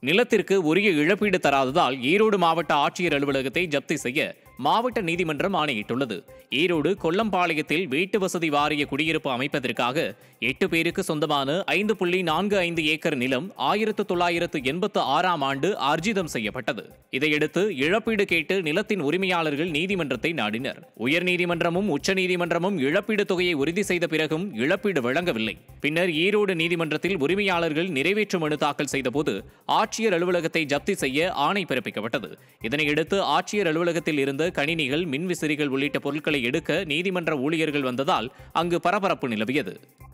நிலத்திற்கு உரிய இழப்பீடு தராததால் ஈரோடு மாவட்ட ஆட்சியர் அலுவலகத்தை ஜப்தி செய்ய மாவட்ட நீதிமன்றம் ஆணையிட்டுள்ளது ஈரோடு கொல்லம்பாளையத்தில் வீட்டு வசதி வாரிய குடியிருப்பு அமைப்பதற்காக எட்டு பேருக்கு சொந்தமான ஐந்து புள்ளி நான்கு ஐந்து ஏக்கர் நிலம் ஆயிரத்து தொள்ளாயிரத்து எண்பத்து ஆறாம் ஆண்டு அர்ஜிதம் செய்யப்பட்டது இதையடுத்து இழப்பீடு கேட்டு நிலத்தின் உரிமையாளர்கள் நீதிமன்றத்தை நாடினர் உயர்நீதிமன்றமும் உச்சநீதிமன்றமும் இழப்பீடு தொகையை உறுதி செய்த பிறகும் இழப்பீடு வழங்கவில்லை பின்னர் ஈரோடு நீதிமன்றத்தில் உரிமையாளர்கள் நிறைவேற்று மனு தாக்கல் செய்தபோது ஆட்சியர் அலுவலகத்தை ஜப்தி செய்ய ஆணை பிறப்பிக்கப்பட்டது இதனையடுத்து ஆட்சியர் அலுவலகத்தில் இருந்த கணினிகள் மின்விசிறிகள் உள்ளிட்ட பொருட்களை எடுக்க நீதிமன்ற ஊழியர்கள் வந்ததால் அங்கு பரபரப்பு நிலவியது